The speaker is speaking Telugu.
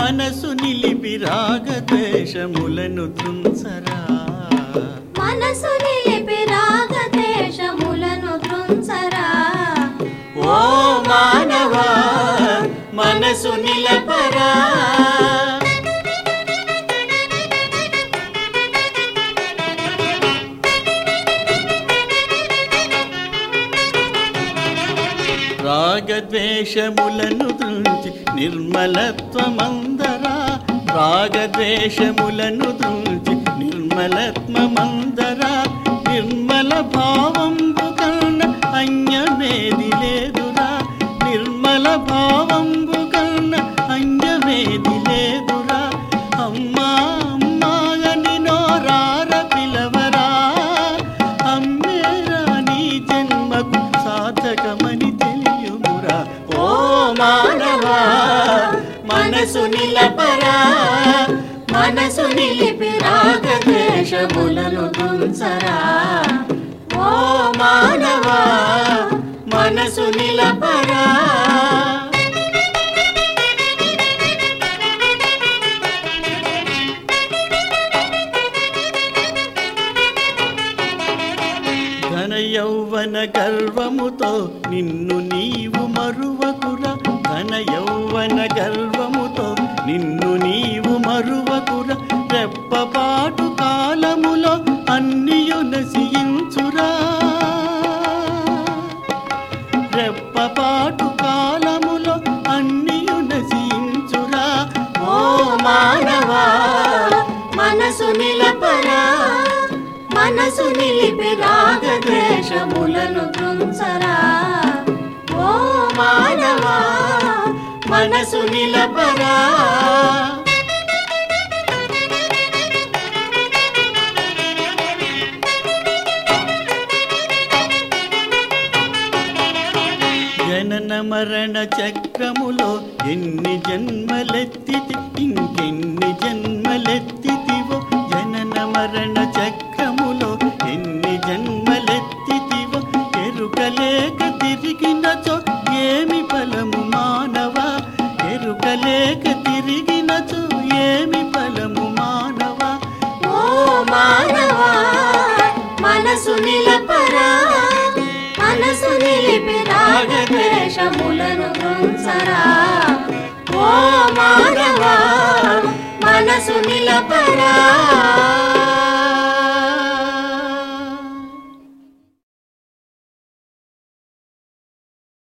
మనసు నిలిపి రాగద్వేషములను తుంచరా మనసు నిలిపి రాగదేశములను దృంసరా ఓ మానవా మనసు నిలపరా రాగద్వేషములను దృంచి నిర్మలత్వమందరా రాగద్వేషములను దృంచి నిర్మలత్వమందరా నిర్మల భావంబు కన్న అన్యమేది లేదురా నిర్మల భావంబు కన్న అన్యమేది లేదురా అమ్మా అమ్మాగని నోరార పిలవరా అమ్మేరా నీ జన్మకు సార్థకమని తెలియమురా ఓ మానవా మనసు నిలపరా మనసు నిలిపి రాగద్వేషములను తుంచరా ఓ మానవా మనసు నిలపరా ఘన యౌవన గర్వముతో నిన్ను నీవు మరువకురా ఘన యౌవన గర్వముతో నిన్ను నీవు మరువకురా రెప్పపాటు కాలములో అన్నియు నశించురా రెప్పపాటు కాలములో అన్నియు నశించురా ఓ మానవా మనసు నిలపరా మనసు నిలిపి రాగద్వేషములను దృంసరా ఓ మానవా మనసు నిలపరా జనన మరణ చక్రములో ఎన్ని జన్మలెత్తితి ఇంకెన్ని జన్మలెత్తితివో జనన మరణ చక్రములో ఎన్ని జన్మలెత్తితివో ఎరుకలేక తిరిగినచో ఏమి ఫలము మానవా ఎరుకలేక తిరిగినచో ఏమి ఫలము మానవా ఓ మానవా మనసు నిలపరా మనసు నిలిపి రాగద్వేషములను దృంసరా ఓ మానవా మనసు నిలపరా